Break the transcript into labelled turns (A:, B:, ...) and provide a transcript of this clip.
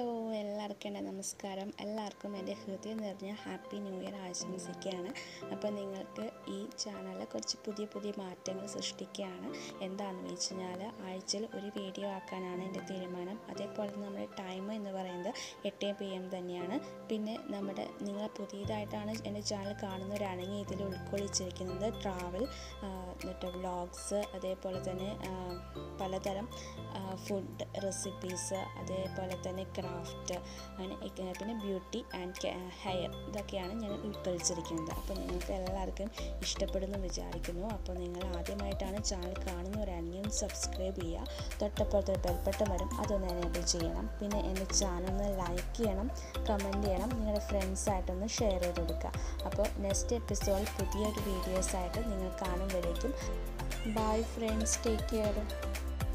A: എല്ലാവർക്കും എൻ്റെ നമസ്കാരം എല്ലാവർക്കും എൻ്റെ ഹൃദയം നിറഞ്ഞ ഹാപ്പി ന്യൂ ഇയർ ആശംസിക്കുകയാണ് അപ്പോൾ നിങ്ങൾക്ക് ഈ ചാനലിൽ കുറച്ച് പുതിയ പുതിയ മാറ്റങ്ങൾ സൃഷ്ടിക്കുകയാണ് എന്താണെന്ന് വെച്ച് കഴിഞ്ഞാൽ ആഴ്ചയിൽ ഒരു വീഡിയോ ആക്കാനാണ് എൻ്റെ തീരുമാനം അതേപോലെ നമ്മുടെ ടൈം എന്ന് പറയുന്നത് എട്ട് പി എം തന്നെയാണ് പിന്നെ നമ്മുടെ നിങ്ങൾ പുതിയതായിട്ടാണ് എൻ്റെ ചാനൽ കാണുന്നവരാണെങ്കിൽ ഇതിൽ ഉൾക്കൊള്ളിച്ചിരിക്കുന്നത് ട്രാവൽ എന്നിട്ട് വ്ളോഗ്സ് അതേപോലെ തന്നെ ആ, പലതരം ഫുഡ് റെസിപ്പീസ് അതേപോലെ തന്നെ ക്രാഫ്റ്റ് അങ്ങനെ ഒക്കെ- പിന്നെ ബ്യൂട്ടി ആൻഡ് ഹെയർ ഇതൊക്കെയാണ് ഞാൻ ഉൾക്കൊള്ളിച്ചിരിക്കുന്നത് അപ്പോൾ നിങ്ങൾക്ക് എല്ലാവർക്കും ഇഷ്ടപ്പെടുന്നു വിചാരിക്കുന്നു അപ്പോൾ നിങ്ങൾ ആദ്യമായിട്ടാണ് ചാനൽ കാണുന്നവരാണെങ്കിൽ ഒന്ന് സബ്സ്ക്രൈബ് ചെയ്യുക തൊട്ടപ്പുറത്തൊരു ബെൽബട്ടൺ വരും അതൊന്ന് എനേബിൾ ചെയ്യണം പിന്നെ എൻ്റെ ചാനൽ ഒന്ന് ലൈക്ക് ചെയ്യണം കമൻറ്റ് ചെയ്യണം നിങ്ങളുടെ ഫ്രണ്ട്സായിട്ടൊന്ന് ഷെയർ ചെയ്ത് കൊടുക്കുക അപ്പോൾ നെക്സ്റ്റ് എപ്പിസോഡിൽ പുതിയൊരു വീഡിയോസായിട്ട് നിങ്ങൾ കാണുമ്പോഴേക്കും ബൈ ഫ്രണ്ട്സ് ടേക്ക് കെയർ